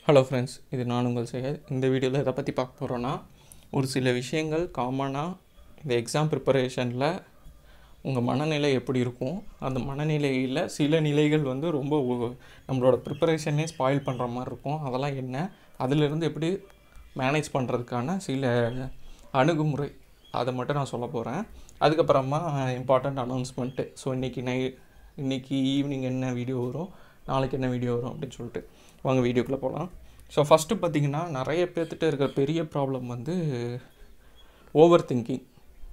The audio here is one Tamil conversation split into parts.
ஹலோ ஃப்ரெண்ட்ஸ் இது நான் உங்கள் செய்ய இந்த வீடியோவில் எதை பற்றி பார்க்க போகிறோன்னா ஒரு சில விஷயங்கள் காமனாக இந்த எக்ஸாம் ப்ரிப்பரேஷனில் உங்கள் மனநிலை எப்படி இருக்கும் அந்த மனநிலையில் சில நிலைகள் வந்து ரொம்ப ஒ- நம்மளோட ப்ரிப்பரேஷனே ஸ்பாயில் பண்ணுற மாதிரி இருக்கும் அதெல்லாம் என்ன அதிலிருந்து எப்படி மேனேஜ் பண்ணுறதுக்கான சில அணுகுமுறை அதை மட்டும் நான் சொல்ல போகிறேன் அதுக்கப்புறமா இம்பார்ட்டண்ட் அனௌன்ஸ்மெண்ட்டு ஸோ இன்றைக்கி நை இன்றைக்கி ஈவினிங் என்ன வீடியோ வரும் நாளைக்கு என்ன வீடியோ வரும் அப்படின்னு சொல்லிட்டு வாங்க வீடியோக்குள்ளே போகலாம் ஸோ ஃபஸ்ட்டு பார்த்தீங்கன்னா நிறைய பேர்த்துட்டு இருக்கிற பெரிய ப்ராப்ளம் வந்து ஓவர் திங்கிங்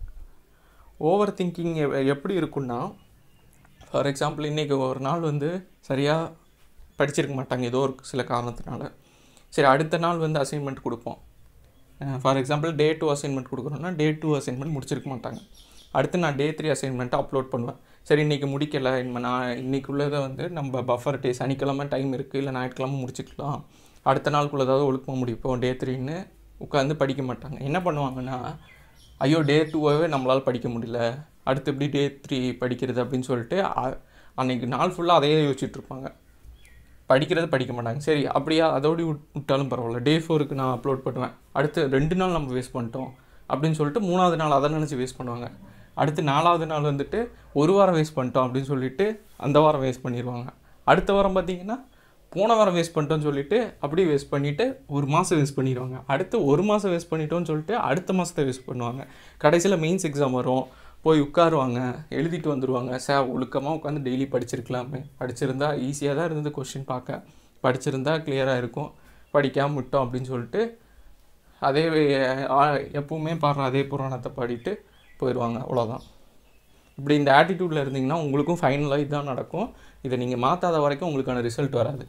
ஓவர் திங்கிங் எப்படி இருக்குன்னா ஃபார் எக்ஸாம்பிள் இன்றைக்கி ஒரு நாள் வந்து சரியாக படிச்சிருக்க மாட்டாங்க ஏதோ ஒரு சில காரணத்தினால சரி அடுத்த நாள் வந்து அசைன்மெண்ட் கொடுப்போம் for example day two assignment கொடுக்குறோன்னா டே டூ அசைன்மெண்ட் முடிச்சிருக்க மாட்டாங்க அடுத்து நான் டே த்ரீ அசைன்மெண்ட்டை அப்லோட் பண்ணுவேன் சரி இன்றைக்கி முடிக்கலை இனிமே நான் இன்றைக்கி உள்ளதை வந்து நம்ம பஃபர் டே சனிக்கிழமை டைம் இருக்குது இல்லை ஞாயிற்றுக்கிழமை முடிச்சுக்கலாம் அடுத்த நாளுக்குள்ள ஏதாவது ஒழுக்கமாக முடிப்போம் டே த்ரீன்னு உட்காந்து படிக்க மாட்டாங்க என்ன பண்ணுவாங்கன்னா ஐயோ டே டூவாகவே நம்மளால் படிக்க முடியல அடுத்து எப்படி டே த்ரீ படிக்கிறது அப்படின்னு சொல்லிட்டு அ- அன்னைக்கு நாள் ஃபுல்லாக அதையே யோசிச்சுட்டு இருப்பாங்க படிக்கிறது படிக்க மாட்டாங்க சரி அப்படியா அதோடு விட்- விட்டாலும் பரவாயில்ல டே ஃபோருக்கு நான் அப்லோட் பண்ணுவேன் அடுத்து ரெண்டு நாள் நம்ம வேஸ்ட் பண்ணிட்டோம் அப்படின்னு சொல்லிட்டு மூணாவது நாள் அதை நினச்சி வேஸ்ட் பண்ணுவாங்க அடுத்து நாலாவது நாள் வந்துட்டு ஒரு வாரம் வேஸ்ட் பண்ணிட்டோம் அப்படின்னு சொல்லிட்டு அந்த வாரம் வேஸ்ட் பண்ணிடுவாங்க அடுத்த வாரம் பார்த்தீங்கன்னா போன வாரம் வேஸ்ட் பண்ணிட்டோம்னு சொல்லிட்டு அப்படியே வேஸ்ட் பண்ணிவிட்டு ஒரு மாதம் வேஸ்ட் பண்ணிடுவாங்க அடுத்து ஒரு மாதம் வேஸ்ட் பண்ணிட்டோம்னு சொல்லிட்டு அடுத்த மாதத்தை வேஸ்ட் பண்ணுவாங்க கடைசியில் மெயின்ஸ் எக்ஸாம் வரும் போய் உட்காருவாங்க எழுதிட்டு வந்துடுவாங்க சே ஒழுக்கமாக உட்காந்து டெய்லி படிச்சிருக்கலாமே படிச்சிருந்தா ஈஸியாக தான் இருந்தது கொஷின் பார்க்க படிச்சிருந்தா கிளியராக இருக்கும் படிக்காமல் விட்டோம் அப்படின்னு சொல்லிட்டு அதே வே- ஆ- எப்பவுமே பாடுற அதே புராணத்தை பாடிட்டு போயிடுவாங்க அவ்வளோதான் இப்படி இந்த ஆட்டிடியூடில் இருந்தீங்கன்னா உங்களுக்கும் ஃபைனலாக இதுதான் நடக்கும் இதை நீங்கள் மாற்றாத வரைக்கும் உங்களுக்கான ரிசல்ட் வராது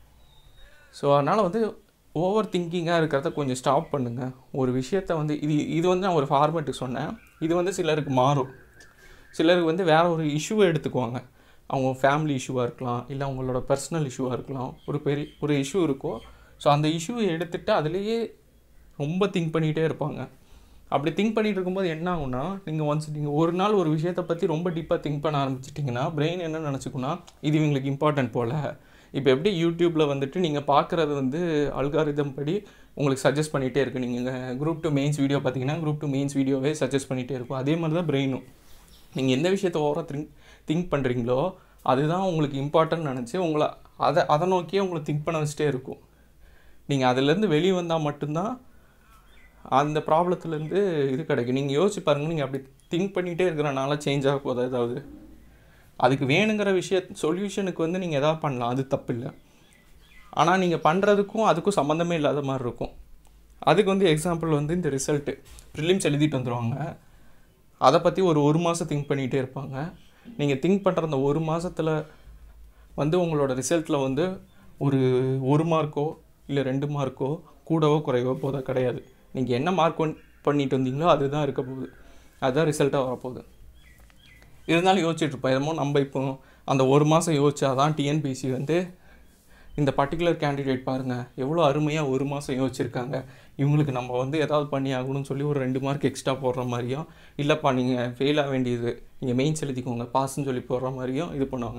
ஸோ அதனால் வந்து ஓவர் திங்கிங்காக இருக்கிறத கொஞ்சம் ஸ்டாப் பண்ணுங்கள் ஒரு விஷயத்த வந்து இது இது வந்து நான் ஒரு ஃபார்மேட்டுக்கு சொன்னேன் இது வந்து சிலருக்கு மாறும் சிலருக்கு வந்து வேற ஒரு இஷ்யூவை எடுத்துக்குவாங்க அவங்க ஃபேமிலி இஷ்யூவாக இருக்கலாம் இல்லை அவங்களோட பர்சனல் இஷ்யூவாக இருக்கலாம் ஒரு பெரிய ஒரு இஷ்யூ இருக்கும் ஸோ அந்த இஷ்யூவை எடுத்துட்டு அதுலேயே ரொம்ப திங்க் பண்ணிகிட்டே இருப்பாங்க அப்படி திங்க் பண்ணிட்டு இருக்கும்போது என்ன ஆகும்னா நீங்கள் ஒன்ஸ் நீங்கள் ஒரு நாள் ஒரு விஷயத்தை பற்றி ரொம்ப டீப்பாக திங்க் பண்ண ஆரம்பிச்சிட்டிங்கன்னா பிரெயின் என்ன நினச்சிக்குன்னா இது இவங்களுக்கு இம்பார்ட்டன்ட் போல் இப்போ எப்படி யூடியூப்பில் வந்துட்டு நீங்கள் பார்க்குறது வந்து அல்காரிதம் படி உங்களுக்கு சஜஸ்ட் பண்ணிகிட்டே இருக்கு நீங்கள் குரூப் டூ மெயின்ஸ் வீடியோ பார்த்தீங்கன்னா குரூப் டூ மெயின்ஸ் வீடியோவே சஜஸ்ட் பண்ணிகிட்டே இருக்கும் அதே மாதிரி தான் பிரெயினும் நீங்கள் எந்த விஷயத்தை ஓவராக திங்க் திங்க் பண்ணுறீங்களோ அதுதான் உங்களுக்கு இம்பார்ட்டன்ட் நினச்சி உங்களை அதை அதை நோக்கியே உங்களை திங்க் பண்ண வச்சுட்டே இருக்கும் நீங்கள் அதுலேருந்து வெளியே வந்தால் மட்டும்தான் அந்த ப்ராப்ளத்துலேருந்து இது கிடைக்கும் நீங்கள் யோசிச்சு பாருங்கள் நீங்கள் அப்படி திங்க் பண்ணிகிட்டே இருக்கிறனால சேஞ்ச் ஆக போதா ஏதாவது அதுக்கு வேணுங்கிற விஷய சொல்யூஷனுக்கு வந்து நீங்கள் எதாவது பண்ணலாம் அது தப்பு இல்லை ஆனால் நீங்கள் பண்ணுறதுக்கும் அதுக்கும் சம்மந்தமே இல்லாத மாதிரி இருக்கும் அதுக்கு வந்து எக்ஸாம்பிள் வந்து இந்த ரிசல்ட்டு ப்ரிலிம்ஸ் எழுதிட்டு வந்துடுவாங்க அதை பற்றி ஒரு ஒரு மாதம் திங்க் பண்ணிகிட்டே இருப்பாங்க நீங்கள் திங்க் பண்ணுற அந்த ஒரு மாதத்தில் வந்து உங்களோட ரிசல்ட்டில் வந்து ஒரு ஒரு மார்க்கோ இல்லை ரெண்டு மார்க்கோ கூடவோ குறைவோ போதா கிடையாது நீங்கள் என்ன மார்க் பண்ணிட்டு வந்தீங்களோ அதுதான் இருக்க போகுது அதுதான் ரிசல்ட்டாக வரப்போகுது இருந்தாலும் யோசிச்சுட்டு இருப்போம் என்னமோ நம்ம இப்போ அந்த ஒரு மாதம் யோசிச்சாதான் டிஎன்பிசி வந்து இந்த பர்டிகுலர் கேண்டிடேட் பாருங்கள் எவ்வளோ அருமையாக ஒரு மாதம் யோசிச்சிருக்காங்க இவங்களுக்கு நம்ம வந்து ஏதாவது பண்ணி ஆகணும்னு சொல்லி ஒரு ரெண்டு மார்க் எக்ஸ்ட்ரா போடுற மாதிரியும் இல்லைப்பா நீங்கள் ஃபெயில் ஆக வேண்டியது நீங்கள் மெயின்ஸ் எழுதிக்கோங்க பாஸ்ன்னு சொல்லி போடுற மாதிரியும் இது பண்ணுவாங்க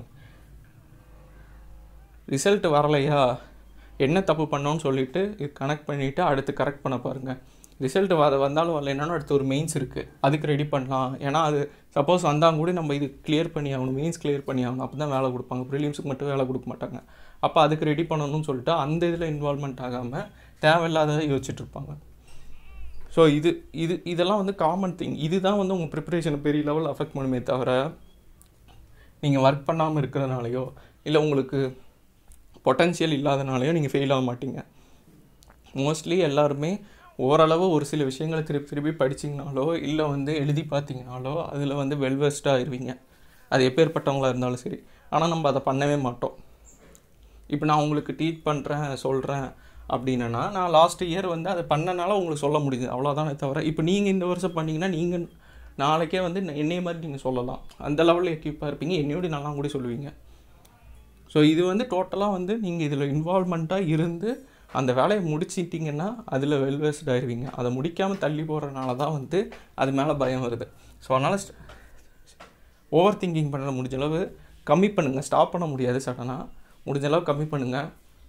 ரிசல்ட் வரலையா என்ன தப்பு பண்ணோன்னு சொல்லிட்டு இது கனெக்ட் பண்ணிவிட்டு அடுத்து கரெக்ட் பண்ண பாருங்கள் ரிசல்ட் வர வந்தாலும் வரலைனாலும் அடுத்து ஒரு மெயின்ஸ் இருக்குது அதுக்கு ரெடி பண்ணலாம் ஏன்னா அது சப்போஸ் வந்தால் கூட நம்ம இது கிளியர் பண்ணி ஆகணும் மெயின்ஸ் கிளியர் பண்ணி ஆகணும் அப்போ தான் வேலை கொடுப்பாங்க ப்ரிலிம்ஸுக்கு மட்டும் வேலை கொடுக்க மாட்டாங்க அப்போ அதுக்கு ரெடி பண்ணணும்னு சொல்லிட்டு அந்த இதில் இன்வால்மெண்ட் ஆகாமல் தேவையில்லாத யோசிச்சுட்டு இருப்பாங்க ஸோ இது இது இதெல்லாம் வந்து காமன் திங் இதுதான் வந்து உங்கள் ப்ரிப்பரேஷனை பெரிய லெவல் அஃபெக்ட் பண்ணுமே தவிர நீங்கள் ஒர்க் பண்ணாமல் இருக்கிறதுனாலையோ இல்லை உங்களுக்கு பொட்டன்ஷியல் இல்லாதனாலையோ நீங்கள் ஃபெயில் ஆக மாட்டீங்க மோஸ்ட்லி எல்லாருமே ஓரளவு ஒரு சில விஷயங்களை திருப்பி திருப்பி படிச்சிங்கனாலோ இல்லை வந்து எழுதி பார்த்தீங்கனாலோ அதில் வந்து வெல்வெஸ்டாக ஆயிருவீங்க அது எப்பேற்பட்டவங்களா இருந்தாலும் சரி ஆனால் நம்ம அதை பண்ணவே மாட்டோம் இப்போ நான் உங்களுக்கு டீச் பண்ணுறேன் சொல்கிறேன் அப்படின்னா நான் லாஸ்ட் இயர் வந்து அதை பண்ணனால உங்களுக்கு சொல்ல முடியுது அவ்வளோதானே தவிர இப்போ நீங்கள் இந்த வருஷம் பண்ணீங்கன்னா நீங்கள் நாளைக்கே வந்து என்னைய மாதிரி நீங்கள் சொல்லலாம் அந்த லெவலில் எக்யூப்பாக இருப்பீங்க என்னையோட நல்லா கூட சொல்லுவீங்க ஸோ இது வந்து டோட்டலாக வந்து நீங்கள் இதில் இன்வால்மெண்ட்டாக இருந்து அந்த வேலையை முடிச்சிட்டிங்கன்னா அதில் வெல்வெஸ்ட் ஆயிருவீங்க அதை முடிக்காமல் தள்ளி போடுறதுனால தான் வந்து அது மேலே பயம் வருது ஸோ அதனால் ஓவர் திங்கிங் பண்ண முடிஞ்ச அளவு கம்மி பண்ணுங்கள் ஸ்டாப் பண்ண முடியாது சடனாக முடிஞ்ச அளவு கம்மி பண்ணுங்கள்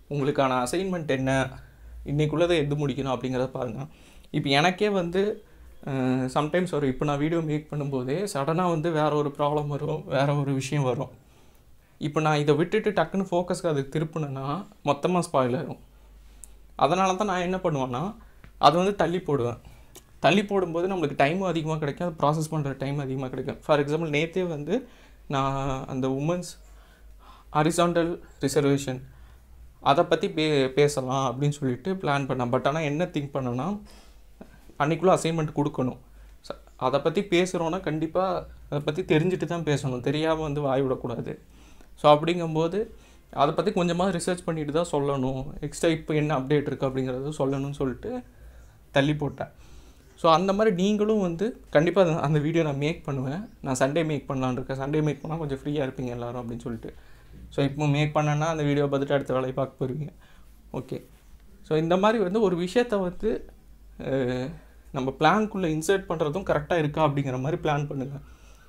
உங்களுக்கான அசைன்மெண்ட் என்ன இன்றைக்குள்ளதை எது முடிக்கணும் அப்படிங்கிறத பாருங்கள் இப்போ எனக்கே வந்து சம்டைம்ஸ் வரும் இப்போ நான் வீடியோ மேக் பண்ணும்போதே சடனாக வந்து வேறு ஒரு ப்ராப்ளம் வரும் வேறு ஒரு விஷயம் வரும் இப்போ நான் இதை விட்டுட்டு டக்குன்னு ஃபோக்கஸ்க்கு அதுக்கு திருப்பினேன்னா மொத்தமாக ஸ்பாயில் ஆகும் அதனால தான் நான் என்ன பண்ணுவேன்னா அதை வந்து தள்ளி போடுவேன் தள்ளி போடும்போது நம்மளுக்கு டைமும் அதிகமாக கிடைக்கும் அது ப்ராசஸ் பண்ணுற டைம் அதிகமாக கிடைக்கும் ஃபார் எக்ஸாம்பிள் நேற்றே வந்து நான் அந்த உமன்ஸ் ஹரிசாண்டல் ரிசர்வேஷன் அதை பற்றி பே பேசலாம் அப்படின்னு சொல்லிட்டு பிளான் பண்ணேன் பட் ஆனால் என்ன திங்க் பண்ணேன்னா அன்றைக்குள்ளே அசைன்மெண்ட் கொடுக்கணும் ச- அதை பற்றி பேசுகிறோன்னா கண்டிப்பாக அதை பற்றி தெரிஞ்சுட்டு தான் பேசணும் தெரியாமல் வந்து வாய் விடக்கூடாது ஸோ அப்படிங்கும்போது அதை பற்றி கொஞ்சமாக ரிசர்ச் பண்ணிட்டு தான் சொல்லணும் எக்ஸ்ட்ரா இப்போ என்ன அப்டேட் இருக்குது அப்படிங்கிறத சொல்லணும்னு சொல்லிட்டு தள்ளி போட்டேன் ஸோ அந்த மாதிரி நீங்களும் வந்து கண்டிப்பாக அந்த வீடியோ நான் மேக் பண்ணுவேன் நான் சண்டே மேக் பண்ணலான்னு இருக்கேன் சண்டே மேக் பண்ணால் கொஞ்சம் ஃப்ரீயாக இருப்பீங்க எல்லாரும் அப்படின்னு சொல்லிட்டு ஸோ இப்போ மேக் பண்ணேன்னா அந்த வீடியோ பார்த்துட்டு அடுத்த வேலையை பார்க்க போயிருவீங்க ஓகே ஸோ இந்த மாதிரி வந்து ஒரு விஷயத்தை வந்து அஹ், நம்ம பிளான்குள்ளே இன்சர்ட் பண்ணுறதும் கரெக்டாக இருக்கா அப்படிங்கிற மாதிரி பிளான் பண்ணுங்கள்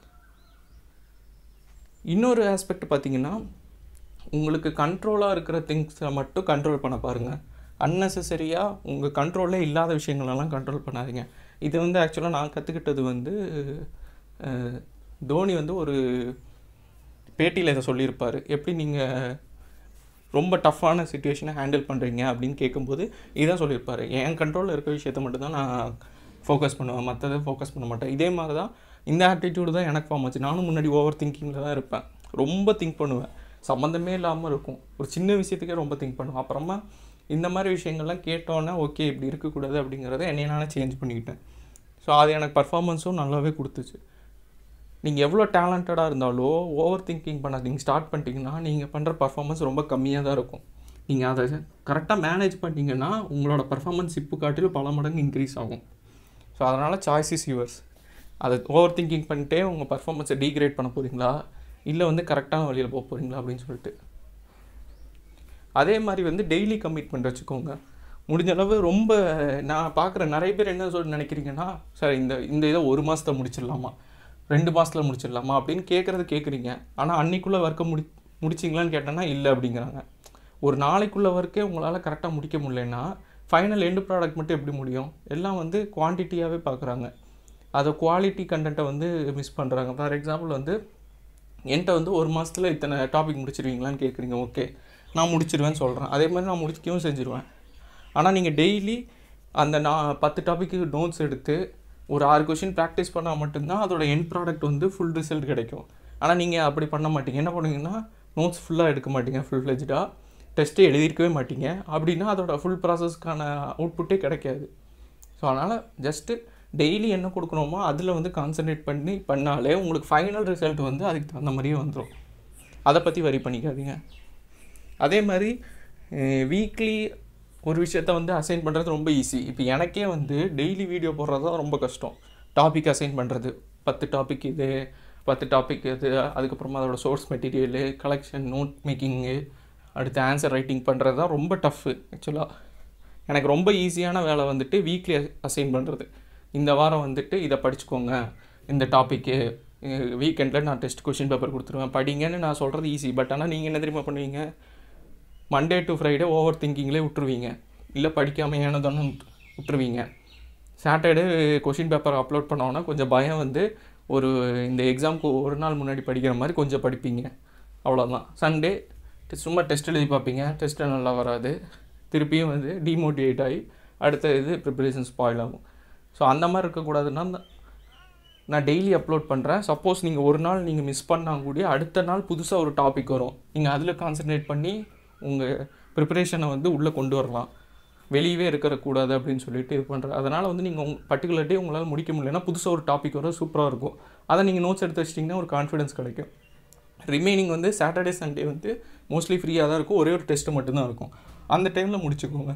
இன்னொரு ஆஸ்பெக்ட் பார்த்தீங்கன்னா உங்களுக்கு கண்ட்ரோலாக இருக்கிற திங்ஸை மட்டும் கண்ட்ரோல் பண்ண பாருங்கள் அன்னெசரியாக உங்கள் கண்ட்ரோலே இல்லாத விஷயங்களெல்லாம் கண்ட்ரோல் பண்ணாதீங்க இது வந்து ஆக்சுவலாக நான் கற்றுக்கிட்டது வந்து அஹ், தோனி வந்து ஒரு பேட்டியில் இதை சொல்லியிருப்பார் எப்படி நீங்கள் ரொம்ப டஃப்பான சுச்சுவேஷனை ஹேண்டில் பண்ணுறீங்க அப்படின்னு கேட்கும்போது இதான் சொல்லியிருப்பாரு என் கண்ட்ரோலில் இருக்க விஷயத்த மட்டும்தான் நான் ஃபோக்கஸ் பண்ணுவேன் மற்றதை ஃபோக்கஸ் பண்ண மாட்டேன் இதே மாதிரி தான் இந்த ஆட்டிடியூடு தான் எனக்கு ஃபார்ம் ஆச்சு நானும் முன்னாடி ஓவர் திங்கிங்கில் தான் இருப்பேன் ரொம்ப திங்க் பண்ணுவேன் சம்மந்தமே இல்லாமல் இருக்கும் ஒரு சின்ன விஷயத்துக்கே ரொம்ப திங்க் பண்ணுவேன் அப்புறமா இந்த மாதிரி விஷயங்கள்லாம் கேட்டோன்னே ஓகே இப்படி இருக்கக்கூடாது அப்படிங்கிறத என்னைய நானே சேஞ்ச் பண்ணிக்கிட்டேன் ஸோ அது எனக்கு பர்ஃபார்மன்ஸும் நல்லாவே கொடுத்துச்சு நீங்கள் எவ்வளோ டேலண்டடாக இருந்தாலோ ஓவர் திங்கிங் பண்ணாதீங்க ஸ்டார்ட் பண்ணிட்டீங்கன்னா நீங்கள் பண்ணுற பர்ஃபார்மன்ஸ் ரொம்ப கம்மியாக தான் இருக்கும் நீங்கள் அதை கரெக்டாக மேனேஜ் பண்ணிட்டீங்கன்னா உங்களோட பர்ஃபார்மன்ஸ் இப்போ காட்டிலும் பல மடங்கு இன்க்ரீஸ் ஆகும் ஸோ அதனால் சாய்ஸ் இஸ் யுவர்ஸ் அதை ஓவர் திங்கிங் பண்ணிட்டே உங்கள் பர்ஃபார்மன்ஸை டீக்ரேட் பண்ண போகிறீங்களா இல்லை வந்து கரெக்டான வழியில் போக போகிறீங்களா அப்படின்னு சொல்லிட்டு அதே மாதிரி வந்து டெய்லி கமிட்மெண்ட் வச்சுக்கோங்க முடிஞ்ச அளவு ரொம்ப நான் பார்க்குற நிறைய பேர் என்ன சொல்லி நினைக்கிறீங்கன்னா சார் இந்த இந்த இதை ஒரு மாதத்தை முடிச்சிடலாமா ரெண்டு மாதத்தில் முடிச்சிடலாமா அப்படின்னு கேட்குறது கேட்குறீங்க ஆனால் அன்னைக்குள்ளே ஒர்க்கை முடி முடிச்சிங்களான்னு கேட்டேன்னா இல்லை அப்படிங்கிறாங்க ஒரு நாளைக்குள்ள ஒர்க்கே உங்களால் கரெக்டாக முடிக்க முடியலன்னா ஃபைனல் எண்டு ப்ராடக்ட் மட்டும் எப்படி முடியும் எல்லாம் வந்து குவான்டிட்டியாகவே பார்க்குறாங்க அதை குவாலிட்டி கண்டென்ட்டை வந்து மிஸ் பண்ணுறாங்க ஃபார் எக்ஸாம்பிள் வந்து என்கிட்ட வந்து ஒரு மாதத்தில் இத்தனை டாபிக் முடிச்சிருவீங்களான்னு கேட்குறீங்க ஓகே நான் முடிச்சிருவேன்னு சொல்கிறேன் அதே மாதிரி நான் முடிக்கவும் செஞ்சுருவேன் ஆனால் நீங்கள் டெய்லி அந்த நான் பத்து டாபிக்கு நோட்ஸ் எடுத்து ஒரு ஆறு கொஷின் ப்ராக்டிஸ் பண்ணால் மட்டும்தான் அதோட எண்ட் ப்ராடக்ட் வந்து ஃபுல் ரிசல்ட் கிடைக்கும் ஆனால் நீங்கள் அப்படி பண்ண மாட்டீங்க என்ன பண்ணுவீங்கன்னா நோட்ஸ் ஃபுல்லாக எடுக்க மாட்டீங்க ஃபுல் ஃப்ளெஜ்டாக டெஸ்ட்டே எழுதியிருக்கவே மாட்டீங்க அப்படின்னா அதோட ஃபுல் ப்ராசஸ்க்கான அவுட்புட்டே கிடைக்காது ஸோ அதனால் ஜஸ்ட்டு டெய்லி என்ன கொடுக்குறோமோ அதில் வந்து கான்சென்ட்ரேட் பண்ணி பண்ணாலே உங்களுக்கு ஃபைனல் ரிசல்ட் வந்து அதுக்கு தகுந்த மாதிரியே வந்துடும் அதை பற்றி வரி பண்ணிக்காதீங்க அதே மாதிரி வீக்லி ஒரு விஷயத்த வந்து அசைன் பண்ணுறது ரொம்ப ஈஸி இப்போ எனக்கே வந்து டெய்லி வீடியோ போடுறது தான் ரொம்ப கஷ்டம் டாபிக் அசைன் பண்ணுறது பத்து டாபிக் இது பத்து டாபிக் இது அதுக்கப்புறமா அதோட source material collection note making அடுத்து ஆன்சர் ரைட்டிங் பண்ணுறது தான் ரொம்ப டஃப்பு ஆக்சுவலாக எனக்கு ரொம்ப ஈஸியான வேலை வந்துட்டு வீக்லி அசைன் பண்ணுறது இந்த வாரம் வந்துட்டு இதை படிச்சுக்கோங்க இந்த டாப்பிக்கு வீக்கெண்டில் நான் டெஸ்ட் கொஷின் பேப்பர் கொடுத்துருவேன் படிங்கன்னு நான் சொல்கிறது ஈஸி பட் ஆனால் நீங்கள் என்ன தெரியுமா பண்ணுவீங்க மண்டே டு ஃப்ரைடே ஓவர் திங்கிங்லேயே விட்டுருவீங்க இல்லை படிக்காமல் ஏனதானு விட்டுருவீங்க சாட்டர்டே கொஷின் பேப்பர் அப்லோட் பண்ணோன்னா கொஞ்சம் பயம் வந்து ஒரு இந்த எக்ஸாமுக்கு ஒரு நாள் முன்னாடி படிக்கிற மாதிரி கொஞ்சம் படிப்பீங்க அவ்வளோதான் சண்டே சும்மா டெஸ்ட் எழுதி பார்ப்பீங்க டெஸ்ட்டு நல்லா வராது திருப்பியும் வந்து டிமோட்டிவேட் ஆகி அடுத்த இது ப்ரிப்பரேஷன் ஸ்பாயில் ஆகும் ஸோ அந்த மாதிரி இருக்கக்கூடாதுன்னா அந்த- நான் டெய்லி அப்லோட் பண்ணுறேன் சப்போஸ் நீங்கள் ஒரு நாள் நீங்கள் மிஸ் பண்ணால் கூட அடுத்த நாள் புதுசாக ஒரு டாபிக் வரும் நீங்கள் அதில் கான்சென்ட்ரேட் பண்ணி உங்கள் ப்ரிப்பரேஷனை வந்து உள்ளே கொண்டு வரலாம் வெளியவே இருக்கக்கூடாது அப்படின்னு சொல்லிட்டு இது பண்ணுறேன் அதனால் வந்து நீங்கள் உங் பர்டிகுலர் டே உங்களால் முடிக்க முடியலன்னா புதுசாக ஒரு டாபிக் வரும் சூப்பராக இருக்கும் அதை நீங்கள் நோட்ஸ் எடுத்து வச்சிட்டிங்கன்னா ஒரு கான்ஃபிடன்ஸ் கிடைக்கும் ரிமைனிங் வந்து சாட்டர்டே சண்டே வந்து மோஸ்ட்லி ஃப்ரீயாக தான் இருக்கும் ஒரே ஒரு டெஸ்ட்டு மட்டும்தான் இருக்கும் அந்த டைமில் முடிச்சுக்கோங்க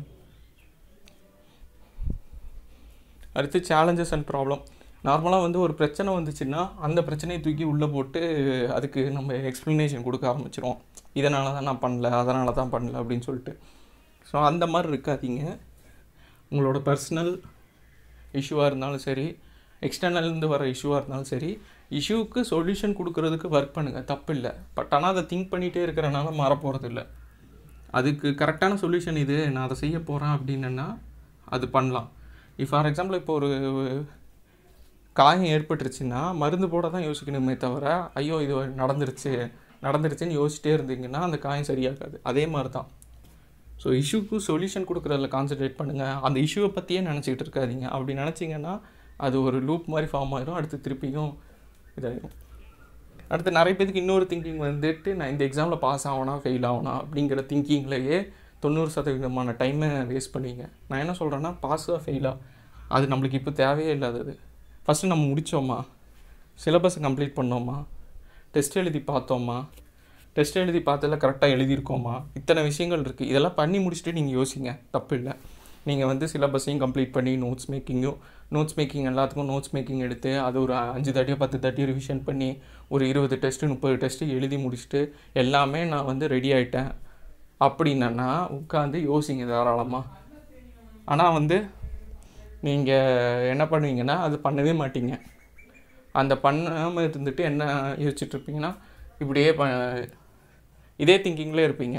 அடுத்து சேலஞ்சஸ் அண்ட் ப்ராப்ளம் நார்மலாக வந்து ஒரு பிரச்சனை வந்துச்சுன்னா அந்த பிரச்சனையை தூக்கி உள்ளே போட்டு அதுக்கு நம்ம எக்ஸ்ப்ளனேஷன் கொடுக்க ஆரம்பிச்சிருவோம் இதனால தான் நான் பண்ணல அதனால தான் பண்ணல அப்படின்னு சொல்லிட்டு ஸோ அந்த மாதிரி இருக்காதீங்க உங்களோட பர்சனல் இஷ்யூவாக இருந்தாலும் சரி எக்ஸ்டர்னல்லேருந்து வர இஷ்யூவாக இருந்தாலும் சரி இஷ்யூவுக்கு சொல்யூஷன் கொடுக்கறதுக்கு ஒர்க் பண்ணுங்கள் தப்பு இல்லை பட் ஆனால் அதை திங்க் பண்ணிகிட்டே இருக்கிறனால மாற போகிறது இல்லை அதுக்கு கரெக்டான சொல்யூஷன் இது நான் அதை செய்ய போகிறேன் அப்படின்னா அது பண்ணலாம் இப்போ ஃபார் எக்ஸாம்பிள் இப்போ ஒரு காயம் ஏற்பட்டுருச்சுன்னா மருந்து போட தான் யோசிக்கணுமே தவிர ஐயோ இது நடந்துருச்சு நடந்துருச்சுன்னு யோசிச்சிட்டே இருந்தீங்கன்னா அந்த காயம் சரியாகாது அதே மாதிரி தான் ஸோ இஷ்யூக்கு சொல்யூஷன் கொடுக்குறதுல கான்சென்ட்ரேட் பண்ணுங்கள் அந்த இஷ்யூவை பற்றியே நினச்சிக்கிட்டு இருக்காதீங்க அப்படி நினச்சிங்கன்னா அது ஒரு லூப் மாதிரி ஃபார்ம் ஆயிரும் அடுத்து திருப்பியும் இதாயிரும் அடுத்து நிறைய பேருக்கு இன்னொரு திங்கிங் வந்துட்டு நான் இந்த எக்ஸாமில் பாஸ் ஆகணும் ஃபெயில் ஆகணும் அப்படிங்கிற திங்கிங்லேயே தொண்ணூறு சதவீதமான டைமை வேஸ்ட் பண்ணுவீங்க நான் என்ன சொல்கிறேன்னா பாஸாக ஃபெயிலாக அது நம்மளுக்கு இப்போ தேவையே இல்லாதது ஃபஸ்ட்டு நம்ம முடித்தோமா சிலபஸை கம்ப்ளீட் பண்ணோமா டெஸ்ட் எழுதி பார்த்தோமா டெஸ்ட் எழுதி பார்த்ததில் கரெக்டாக எழுதியிருக்கோமா இத்தனை விஷயங்கள் இருக்குது இதெல்லாம் பண்ணி முடிச்சுட்டு நீங்கள் யோசிங்க தப்பு இல்லை நீங்கள் வந்து சிலபஸையும் கம்ப்ளீட் பண்ணி நோட்ஸ் மேக்கிங்கும் நோட்ஸ் மேக்கிங் எல்லாத்துக்கும் நோட்ஸ் மேக்கிங் எடுத்து அது ஒரு அஞ்சு தாட்டியோ பத்து தாட்டியோ ரிவிஷன் பண்ணி ஒரு இருபது டெஸ்ட்டு முப்பது டெஸ்ட்டு எழுதி முடிச்சுட்டு எல்லாமே நான் வந்து ரெடி ஆகிட்டேன் அப்படின்னா உட்காந்து யோசிங்க தாராளமாக ஆனால் வந்து நீங்கள் என்ன பண்ணுவீங்கன்னா அது பண்ணவே மாட்டீங்க அந்த பண்ணாமல் இருந்துட்டு என்ன யோசிச்சுட்டு இருப்பீங்கன்னா இப்படியே ப இதே திங்கிங்கில் இருப்பீங்க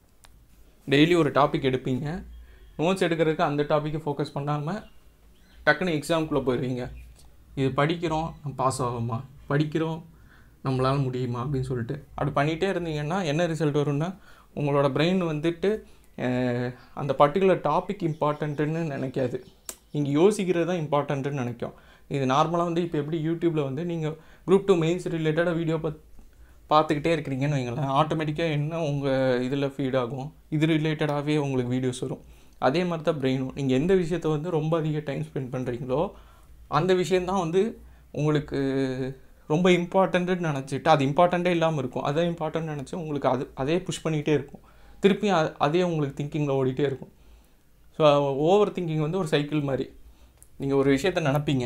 டெய்லி ஒரு டாபிக் எடுப்பீங்க நோட்ஸ் எடுக்கிறதுக்கு அந்த டாப்பிக்கை ஃபோக்கஸ் பண்ணாமல் டக்குன்னு எக்ஸாம்குள்ளே போயிடுவீங்க இது படிக்கிறோம் பாஸ் ஆகுமா படிக்கிறோம் நம்மளால் முடியுமா அப்படின்னு சொல்லிட்டு அப்படி பண்ணிகிட்டே இருந்தீங்கன்னா என்ன ரிசல்ட் வரும்னா உங்களோட பிரெயின் வந்துட்டு அஹ், அந்த பர்டிகுலர் டாபிக் இம்பார்ட்டன்ட்டுன்னு நினைக்காது இங்கே யோசிக்கிறது தான் இம்பார்ட்டன்ட்டுன்னு நினைக்கும் இது நார்மலாக வந்து இப்போ எப்படி யூடியூப்பில் வந்து நீங்கள் குரூப் டூ மெயின்ஸ் ரிலேட்டடாக வீடியோ பத் பார்த்துக்கிட்டே இருக்கிறீங்கன்னு வைங்களேன் ஆட்டோமேட்டிக்காக என்ன உங்கள் இதில் ஃபீட் ஆகும் இது ரிலேட்டடாகவே உங்களுக்கு வீடியோஸ் வரும் அதே மாதிரி தான் பிரெயினும் நீங்கள் எந்த விஷயத்த வந்து ரொம்ப அதிக டைம் ஸ்பெண்ட் பண்ணுறீங்களோ அந்த விஷயந்தான் வந்து உங்களுக்கு ரொம்ப இம்பார்ட்டண்ட்டுன்னு நினச்சிட்டு அது இம்பார்ட்டண்ட்டே இல்லாமல் இருக்கும் அதே இம்பார்ட்டன்ட் நினச்சி உங்களுக்கு அது அதே புஷ் பண்ணிகிட்டே இருக்கும் திருப்பி அ- அதே உங்களுக்கு திங்கிங்கில் ஓடிட்டே இருக்கும் ஸோ ஓவர் திங்கிங் வந்து ஒரு சைக்கிள் மாதிரி நீங்கள் ஒரு விஷயத்த நினப்பீங்க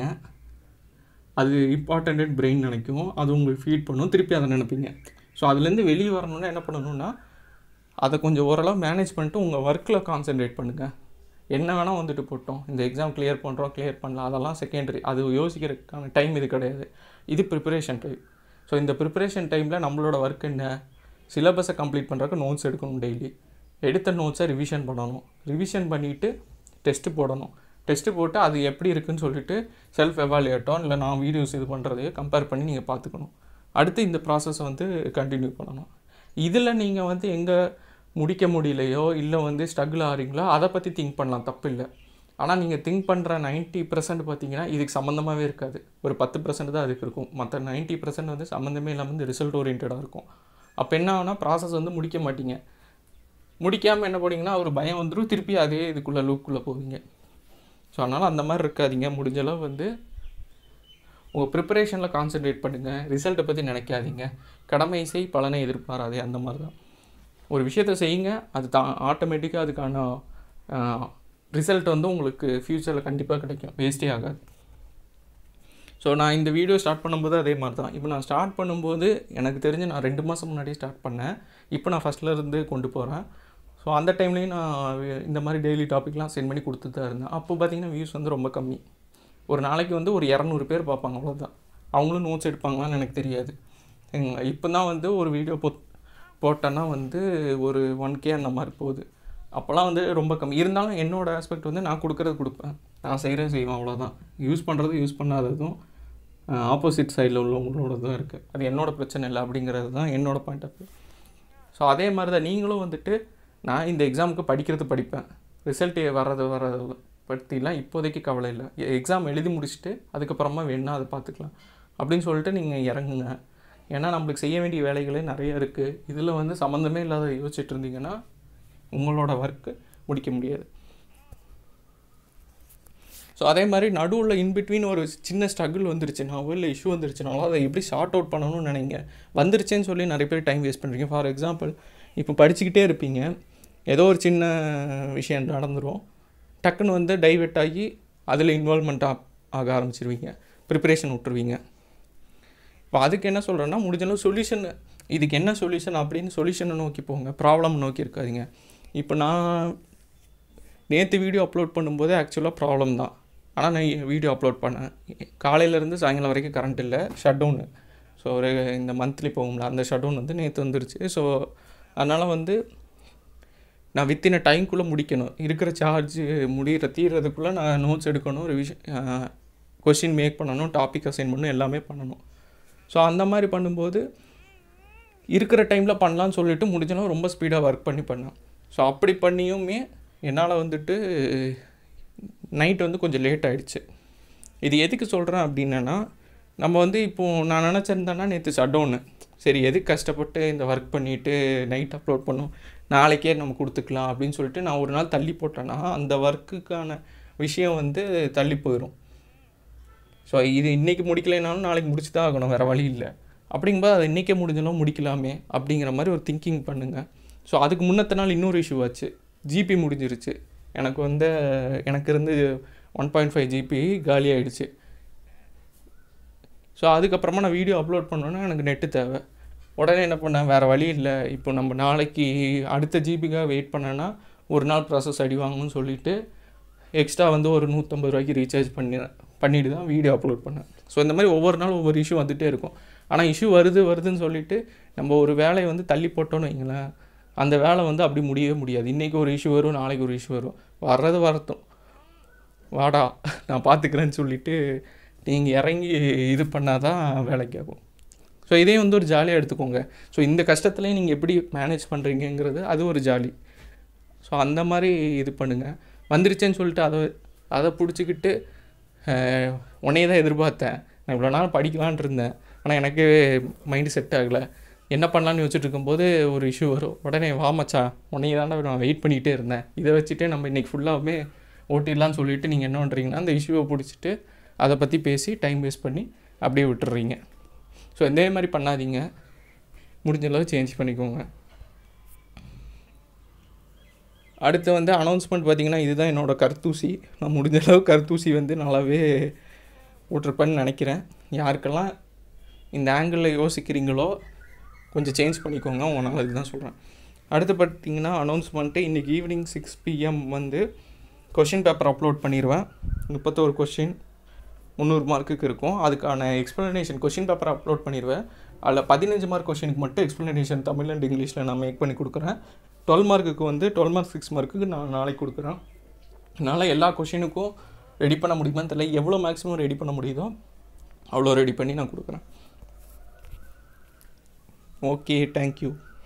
அது இம்பார்ட்டன்ட் பிரெயின் நினைக்கும் அது உங்களுக்கு ஃபீட் பண்ணும் திருப்பி அதை நினைப்பீங்க ஸோ அதுலேருந்து வெளியே வரணும்னா என்ன பண்ணணும்னா அதை கொஞ்சம் ஓரளவு மேனேஜ் பண்ணிட்டு உங்கள் ஒர்க்கில் கான்சென்ட்ரேட் பண்ணுங்கள் என்ன வேணால் வந்துட்டு போட்டோம் இந்த எக்ஸாம் கிளியர் பண்ணுறோம் கிளியர் பண்ணலாம் அதெல்லாம் செகண்டரி அது யோசிக்கிறதுக்கான டைம் இது கிடையாது இது ப்ரிப்பரேஷன் டைம் ஸோ இந்த ப்ரிப்பரேஷன் டைமில் நம்மளோட ஒர்க் என்ன சிலபஸை கம்ப்ளீட் பண்ணுறதுக்கு நோட்ஸ் எடுக்கணும் டெய்லி எடுத்த நோட்ஸை ரிவிஷன் பண்ணணும் ரிவிஷன் பண்ணிவிட்டு டெஸ்ட்டு போடணும் டெஸ்ட்டு போட்டு அது எப்படி இருக்குன்னு சொல்லிட்டு செல்ஃப் எவாலுவேட்டோ இல்லை நான் வீடியோஸ் இது பண்ணுறதையோ கம்பேர் பண்ணி நீங்கள் பார்த்துக்கணும் அடுத்து இந்த ப்ராசஸை வந்து கண்டினியூ பண்ணணும் இதில் நீங்கள் வந்து எங்கே முடிக்க முடியலையோ இல்லை வந்து ஸ்ட்ரகிள் ஆகிறீங்களோ அதை பற்றி திங்க் பண்ணலாம் தப்பு இல்லை ஆனால் நீங்கள் திங்க் பண்ணுற 90% பர்சன்ட் பார்த்தீங்கன்னா இதுக்கு சம்மந்தமாகவே இருக்காது ஒரு பத்து பர்சன்ட் தான் அதுக்கு இருக்கும் மற்ற 90% பர்சன்ட் வந்து சம்மந்தமே இல்லாமல் வந்து ரிசல்ட் ஓரியன்டாக இருக்கும் அப்போ என்ன ஆகுனா ப்ராசஸ் வந்து முடிக்க மாட்டீங்க முடிக்காமல் என்ன பண்ணீங்கன்னா ஒரு பயம் வந்துடும் திருப்பி அதே இதுக்குள்ளே லூக்குள்ளே போவீங்க ஸோ அதனால் அந்த மாதிரி இருக்காதீங்க முடிஞ்ச அளவு வந்து உங்கள் ப்ரிப்பரேஷனில் கான்சென்ட்ரேட் பண்ணுங்கள் ரிசல்ட்டை பற்றி நினைக்காதீங்க கடமை செய் பலனை எதிர்பாராதே அந்த மாதிரி தான் ஒரு விஷயத்தை செய்யுங்க அது தான் ஆட்டோமேட்டிக்காக அதுக்கான ரிசல்ட் வந்து உங்களுக்கு ஃப்யூச்சரில் கண்டிப்பாக கிடைக்கும் வேஸ்டே ஆகாது ஸோ நான் இந்த வீடியோ ஸ்டார்ட் பண்ணும்போது அதே மாதிரி தான் இப்போ நான் ஸ்டார்ட் பண்ணும்போது எனக்கு தெரிஞ்சு நான் ரெண்டு மாதம் முன்னாடியே ஸ்டார்ட் பண்ணேன் இப்போ நான் ஃபஸ்ட்டில் இருந்து கொண்டு போகிறேன் ஸோ அந்த டைம்லேயும் நான் வே- இந்த மாதிரி டெய்லி டாபிக்லாம் சென்ட் பண்ணி கொடுத்துட்டு தான் இருந்தேன் அப்போ பார்த்தீங்கன்னா வியூஸ் வந்து ரொம்ப கம்மி ஒரு நாளைக்கு வந்து ஒரு இரநூறு பேர் பார்ப்பாங்க அவ்வளோதான் அவங்களும் நோட்ஸ் எடுப்பாங்களான்னு எனக்கு தெரியாது இப்போ தான் வந்து ஒரு வீடியோ போ போட்டேன்னா வந்து ஒரு ஒன் கே அந்த மாதிரி போகுது அப்போல்லாம் வந்து ரொம்ப கம்மி இருந்தாலும் என்னோட ஆஸ்பெக்ட் வந்து நான் கொடுக்குறது கொடுப்பேன் நான் செய்கிறது செய்வேன் அவ்வளோதான் யூஸ் பண்ணுறது யூஸ் பண்ணாததும் ஆப்போசிட் சைடில் உள்ளவங்களோட தான் இருக்குது அது என்னோட பிரச்சனை இல்லை அப்படிங்கிறது தான் என்னோட பாயிண்ட் ஆஃப் வியூ ஸோ அதே மாதிரி தான் நீங்களும் வந்துட்டு நான் இந்த எக்ஸாமுக்கு படிக்கிறது படிப்பேன் ரிசல்ட் வர்றது வர்றது பற்றிலாம் இப்போதைக்கு கவலை இல்லை எக்ஸாம் எழுதி முடிச்சுட்டு அதுக்கப்புறமா வேணும்னா அதை பார்த்துக்கலாம் அப்படின்னு சொல்லிட்டு நீங்கள் இறங்குங்க ஏன்னா நம்மளுக்கு செய்ய வேண்டிய வேலைகளே நிறைய இருக்குது இதில் வந்து சம்மந்தமே இல்லாத யோசிச்சுட்டு இருந்தீங்கன்னா உங்களோட ஒர்க்கு முடிக்க முடியாது ஸோ அதே மாதிரி நடுவில் இன்பிட்வீன் ஒரு சின்ன ஸ்ட்ரகிள் வந்துருச்சுனாவோ இல்லை இஷ்யூ வந்துருச்சுனாலோ அதை எப்படி ஷார்ட் அவுட் பண்ணணும்னு நினைங்க வந்துருச்சேன்னு சொல்லி நிறைய பேர் டைம் வேஸ்ட் பண்ணுறீங்க ஃபார் எக்ஸாம்பிள் இப்போ படிச்சுக்கிட்டே இருப்பீங்க ஏதோ ஒரு சின்ன விஷயம் நடந்துரும் டக்குன்னு வந்து டைவெர்ட் ஆகி அதில் இன்வால்மெண்ட் ஆக ஆரம்பிச்சிருவீங்க ப்ரிப்பரேஷன் விட்டுருவீங்க இப்போ அதுக்கு என்ன சொல்கிறேன்னா முடிஞ்சளவு சொல்யூஷன் இதுக்கு என்ன சொல்யூஷன் அப்படின்னு சொல்யூஷனை நோக்கி போங்க ப்ராப்ளம் நோக்கி இருக்காதீங்க இப்போ நான் நேற்று வீடியோ அப்லோட் பண்ணும்போது ஆக்சுவலாக ப்ராப்ளம் தான் ஆனால் நான் வீடியோ அப்லோட் பண்ணேன் காலையிலேருந்து சாயங்காலம் வரைக்கும் கரண்ட் இல்லை ஷட் டவுனு ஸோ ஒரு இந்த மந்த்லி போகும்ல அந்த ஷட் டவுன் வந்து நேற்று வந்துருச்சு ஸோ அதனால் வந்து நான் வித்தின டைம்குள்ளே முடிக்கணும் இருக்கிற சார்ஜ் முடிகிற தீர்றதுக்குள்ளே நான் நோட்ஸ் எடுக்கணும் ரிவிஷன் கொஷின் மேக் பண்ணணும் டாபிக் அசைன் பண்ணணும் எல்லாமே பண்ணணும் ஸோ அந்த மாதிரி பண்ணும்போது இருக்கிற டைமில் பண்ணலான்னு சொல்லிட்டு முடிஞ்சளவு ரொம்ப ஸ்பீடாக ஒர்க் பண்ணி பண்ணேன் ஸோ அப்படி பண்ணியுமே என்னால் வந்துட்டு நைட் வந்து கொஞ்சம் லேட் ஆகிடுச்சு இது எதுக்கு சொல்கிறேன் அப்படின்னா நம்ம வந்து இப்போது நான் நினச்சிருந்தேன்னா நேற்று ஷட்டவுனு சரி எதுக்கு கஷ்டப்பட்டு இந்த ஒர்க் பண்ணிவிட்டு நைட் அப்லோட் பண்ணோம் நாளைக்கே நம்ம கொடுத்துக்கலாம் அப்படின்னு சொல்லிட்டு நான் ஒரு நாள் தள்ளி போட்டேன்னா அந்த ஒர்க்குக்கான விஷயம் வந்து தள்ளி போயிடும் ஸோ இது இன்றைக்கி முடிக்கலைனாலும் நாளைக்கு முடிச்சு தான் ஆகணும் வேறு வழி இல்லை அப்படிங்கும்போது அதை இன்றைக்கே முடிஞ்சாலும் முடிக்கலாமே அப்படிங்கிற மாதிரி ஒரு திங்கிங் பண்ணுங்கள் ஸோ அதுக்கு முன்னத்த நாள் இன்னொரு இஷ்யூ ஆச்சு ஜிபி முடிஞ்சிருச்சு எனக்கு வந்து எனக்கு இருந்து ஒன் பாயிண்ட் ஃபைவ் ஜிபி காலி ஆகிடுச்சு ஸோ அதுக்கப்புறமா நான் வீடியோ அப்லோட் பண்ணோன்னா எனக்கு நெட்டு தேவை உடனே என்ன பண்ணேன் வேறு வழி இல்லை இப்போ நம்ம நாளைக்கு அடுத்த ஜிபிக்காக வெயிட் பண்ணேன்னா ஒரு நாள் ப்ராசஸ் அடி வாங்கணும்னு சொல்லிவிட்டு எக்ஸ்ட்ரா வந்து ஒரு நூற்றம்பது ரூபாய்க்கு ரீசார்ஜ் பண்ணி பண்ணிட்டு தான் வீடியோ அப்லோட் பண்ணேன் ஸோ இந்த மாதிரி ஒவ்வொரு நாளும் ஒவ்வொரு இஷ்யூ வந்துகிட்டே இருக்கும் ஆனால் இஷ்யூ வருது வருதுன்னு சொல்லிட்டு நம்ம ஒரு வேலையை வந்து தள்ளி போட்டோன்னு வைங்களேன் அந்த வேலை வந்து அப்படி முடியவே முடியாது இன்றைக்கி ஒரு இஷ்யூ வரும் நாளைக்கு ஒரு இஷ்யூ வரும் வர்றது வரட்டும் வாடா நான் பார்த்துக்கிறேன்னு சொல்லிவிட்டு நீங்கள் இறங்கி இது பண்ணால் தான் வேலைக்கு ஆகும் ஸோ இதே வந்து ஒரு ஜாலியாக எடுத்துக்கோங்க ஸோ இந்த கஷ்டத்துலேயும் நீங்கள் எப்படி மேனேஜ் பண்ணுறீங்கங்கிறது அது ஒரு ஜாலி ஸோ அந்த மாதிரி இது பண்ணுங்கள் வந்துருச்சேன்னு சொல்லிட்டு அதை அதை பிடிச்சிக்கிட்டு உன்னையே தான் எதிர்பார்த்தேன் நான் இவ்வளோ நாள் படிக்கலான் இருந்தேன் ஆனால் எனக்கு மைண்டு செட் ஆகலை என்ன பண்ணலான்னு யோசிச்சுட்டு இருக்கும்போது ஒரு இஷ்யூ வரும் உடனே வா மச்சான் உன்னையே தாண்டா நான் வெயிட் பண்ணிகிட்டே இருந்தேன் இதை வச்சுட்டு நம்ம இன்றைக்கி ஃபுல்லாகவே ஓட்டிடலான்னு சொல்லிட்டு நீங்கள் என்ன பண்ணுறீங்கன்னா அந்த இஷ்யூவை பிடிச்சிட்டு அதை பற்றி பேசி டைம் வேஸ்ட் பண்ணி அப்படியே விட்டுறீங்க ஸோ இதே மாதிரி பண்ணாதீங்க முடிஞ்ச அளவு சேஞ்ச் பண்ணிக்கோங்க அடுத்து வந்து அனௌன்ஸ்மெண்ட் பார்த்திங்கன்னா இதுதான் என்னோடய கருத்தூசி நான் முடிஞ்ச அளவு கருத்தூசி வந்து நல்லாவே விட்ருப்பேன்னு நினைக்கிறேன் யாருக்கெல்லாம் இந்த ஆங்கிளில் யோசிக்கிறீங்களோ கொஞ்சம் சேஞ்ச் பண்ணிக்கோங்க உங்களால் இதுதான் சொல்கிறேன் அடுத்து பார்த்திங்கன்னா அனௌன்ஸ்மெண்ட்டு இன்றைக்கி ஈவினிங் சிக்ஸ் பிஎம் வந்து கொஷின் பேப்பர் அப்லோட் பண்ணிடுவேன் முப்பத்தோரு கொஷின் முந்நூறு மார்க்குக்கு இருக்கும் அதுக்கான எக்ஸ்ப்ளனேஷன் கொஷின் பேப்பர் அப்லோட் பண்ணிடுவேன் அதில் பதினஞ்சு மார்க் கொஷினுக்கு மட்டும் எக்ஸ்ப்ளனேஷன் தமிழ் அண்ட் இங்கிலீஷில் நான் மேக் பண்ணி கொடுக்குறேன் டுவெல் மார்க்குக்கு வந்து டுவெல் மார்க் சிக்ஸ் மார்க்குக்கு நான் நாளைக்கு கொடுக்குறேன் என்னால் எல்லா கொஷினுக்கும் ரெடி பண்ண முடியுமான்னு தெரியல எவ்வளோ மேக்ஸிமம் ரெடி பண்ண முடியுதோ அவ்வளோ ரெடி பண்ணி நான் கொடுக்குறேன் ஓகே தேங்க்யூ